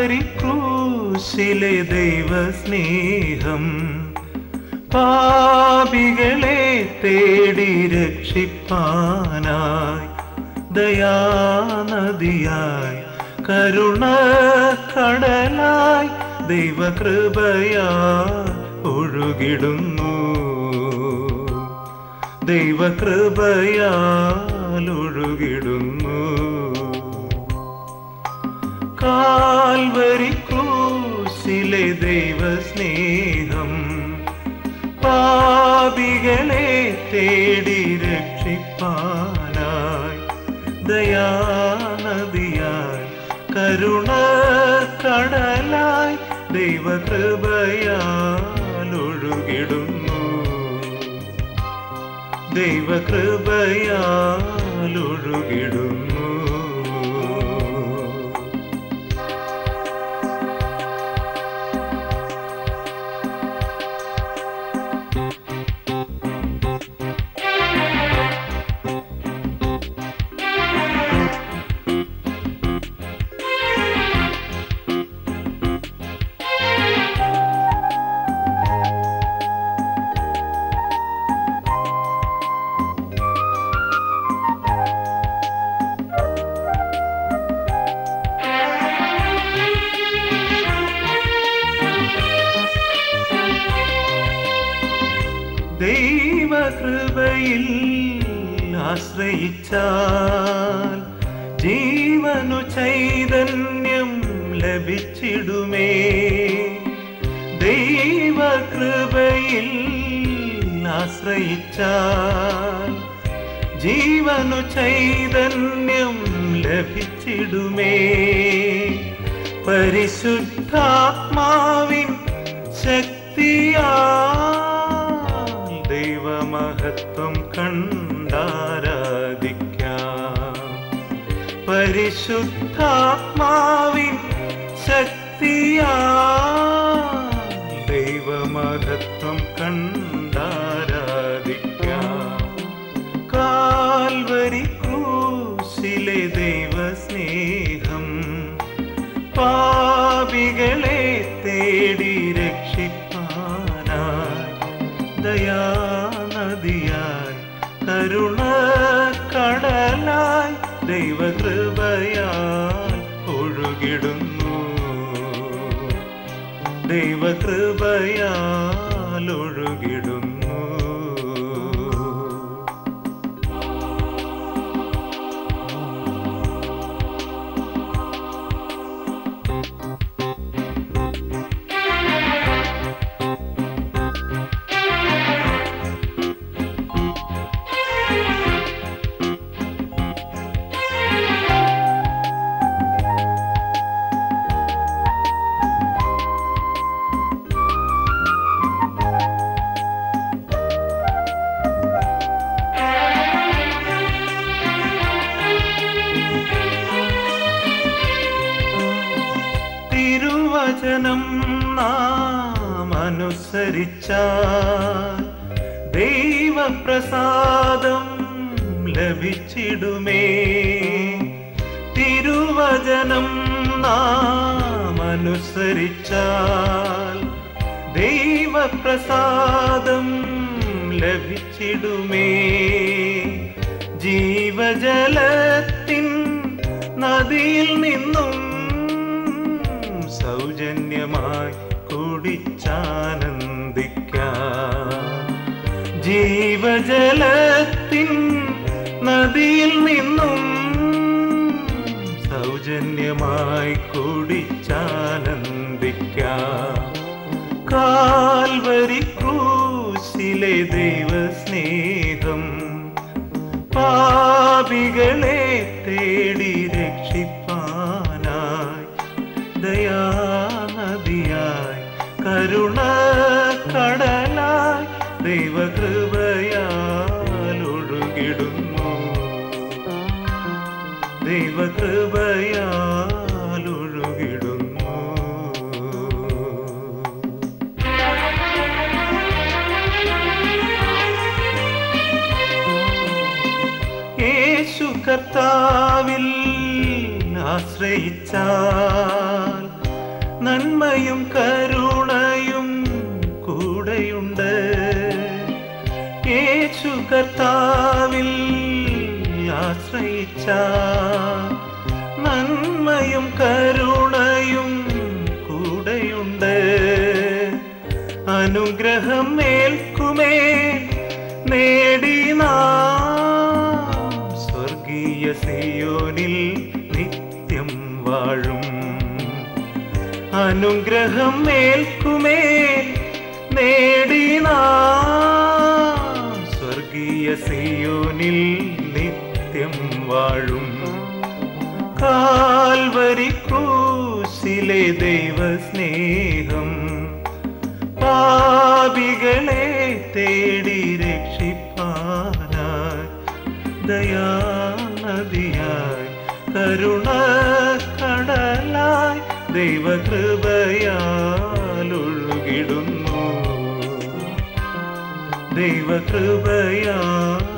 Calvary ക്രൂശിലെ ദൈവസ്നേഹം പാപികളെ തേടി രക്ഷിപ്പാനായി ദയാനദിയായി കരുണ കടലായി ദൈവകൃപയാ ഒഴുകിടുന്നു ദൈവകൃപയാൽ ഒഴുകിടുന്നു കാൽവരി ക്രൂശിലെ ദൈവസ്നേഹം പാപികളെ തേടി രക്ഷിപ്പാനായി ദയാനദിയായി കരുണ കടലായി ദൈവകൃപയാൽ ഒഴുകിടുന്നു ദൈവകൃപയാൽ ഒഴുകിടുന്നു ദൈവകൃപയിൽ ആശ്രയിച്ചാൽ ജീവനു ചൈതന്യം ലഭിച്ചിടുമേ ദൈവകൃപയിൽ ആശ്രയിച്ചാൽ ജീവനു ചൈതന്യം ലഭിച്ചിടുമേ പരിശുദ്ധാത്മാവിൻ ശക്തിയാ ദൈവമഹത്വം കണ്ടാരാധിക്കാം പരിശുദ്ധാത്മാവിൻ ശക്തിയാ ദൈവമഹത്വം കണ്ടാരാധിക്കാം കാൽവരി ക്രൂശിലെ ദൈവസ്നേഹം പാപികളെ തേടി രക്ഷിപ്പാനായി ദയാനദിയായി കരുണ കടലായി ദൈവകൃപയാൽ ഒഴുകിടുന്നു ദൈവകൃപയാൽ ഒഴുകിടുന്നു തിരുവചനം നാം അനുസരിച്ചാൽ ദൈവപ്രസാദം ലഭിച്ചിടുമേ തിരുവചനം നാം അനുസരിച്ചാൽ ദൈവപ്രസാദം ലഭിച്ചിടുമേ ജീവജലത്തിൻ നദിയിൽ നിന്നും സൗജന്യമായി കുടിച്ചാനന്ദിക്കാം ജീവജലത്തിൻ നദിയിൽ നിന്നും സൗജന്യമായി കുടിച്ചാനന്ദിക്കാം കാൽവരി ക്രൂശിലെ ദൈവസ്നേഹം പാപികളെ തേടി രക്ഷിപ്പാനായി ദയാനദിയായി കരുണ കടലായി ദൈവകൃപയാൽ ഒഴുകിടുന്നു ദൈവകൃപയാൽ ഒഴുകിടുന്നു യേശു കർത്താവിൽ ആശ്രയിച്ചാൽ നന്മയും കരുണയും കൂടെയുണ്ട് യേശു കർത്താവിൽ ആശ്രയിച്ച നന്മയും കരുണയും കൂടെയുണ്ട് അനുഗ്രഹം ഏൽക്കുമേ നേടി നാം സ്വർഗീയ സിയോനിൽ നിത്യം വാഴും അനുഗ്രഹം ഏൽക്കുമേ നേടി നാം സ്വർഗീയ സിയോനിൽ നിത്യം വാഴും കാൽവരി ക്രൂശിലെ ദൈവസ്നേഹം പാപികളെ തേടി രക്ഷിപ്പാനായി ദയാനദിയായി കരുണ കടലായി ദൈവകൃപയാലൊഴുകിടുന്നു ദൈവകൃപയാൽ